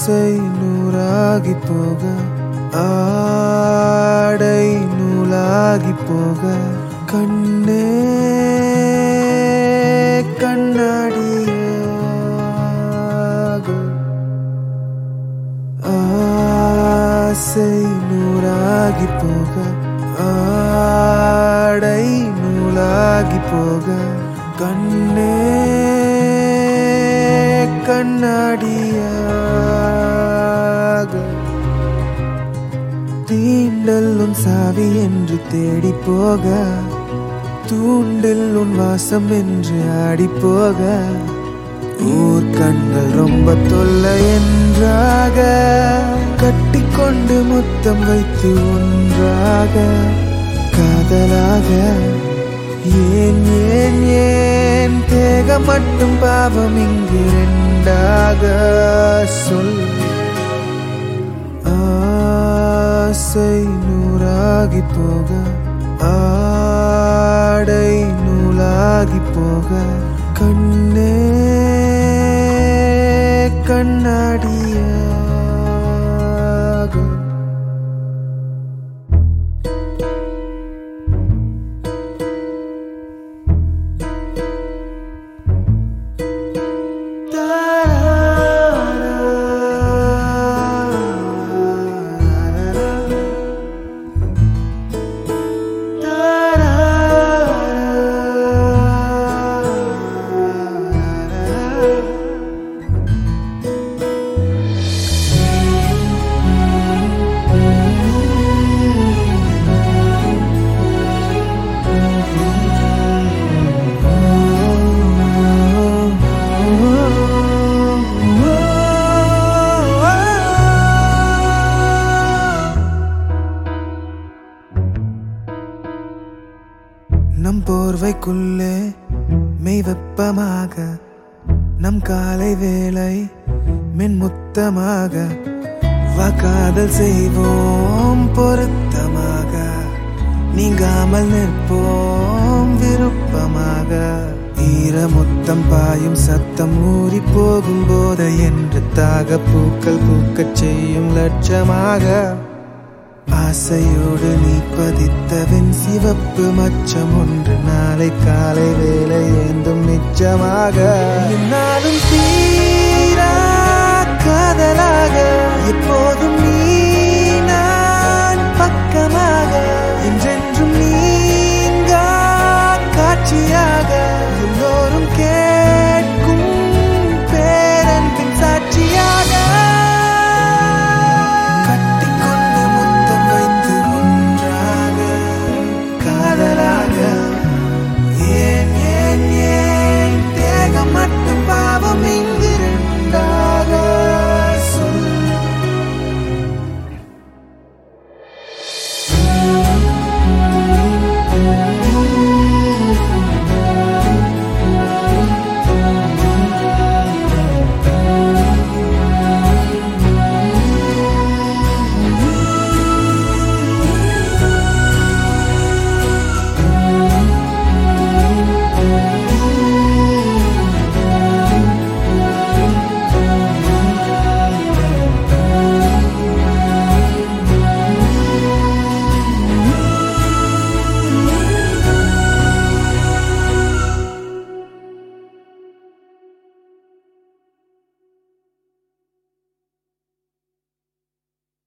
ஆசை நூறாகி போக ஆடை நூலாகி போக கண்ணே கண்ணாடியாக ஆசை நூறாகி போக ஆடை நூலாகி போக கண்ணே கண்ணாடியாக தீண்டல் உன் சாவி என்று தேடி போக தூண்டில் உன் வாசம் என்று ஆடி போக ஊர் கண்கள் ரொம்ப தொல்லை என்றாக கட்டிக்கொண்டு முத்தம் வைத்து ஒன்றாக காதலாக ஏன் ஏன் ஏன் தேகம் மட்டும் பாவம் இங்கு ரெண்டாக சொல் ஆசை நூறாகி போக ஆடை நூலாகி போக கண்ணே கண்ணாடியாக நம் போர்வைக்குள்ளே மெய் வெப்பமாக நம் காலை வேலை மின்முத்தமாக வா காதல் செய்வோம் பொருத்தமாக நீங்காமல் நிற்போம் விருப்பமாக ஈரமுத்தம் பாயும் சத்தம் ஊறி போகும் போத என்று தாக பூக்கள் பூக்கச் செய்யும் லட்சமாக ஆசையோடு நீ பதித்தவன் சிவப்பு மச்சம் ஒன்று நாளை காலை வேலை ஏந்தும் நிச்சயமாக என்னாலும் தீரா காதலாக எப்போதும்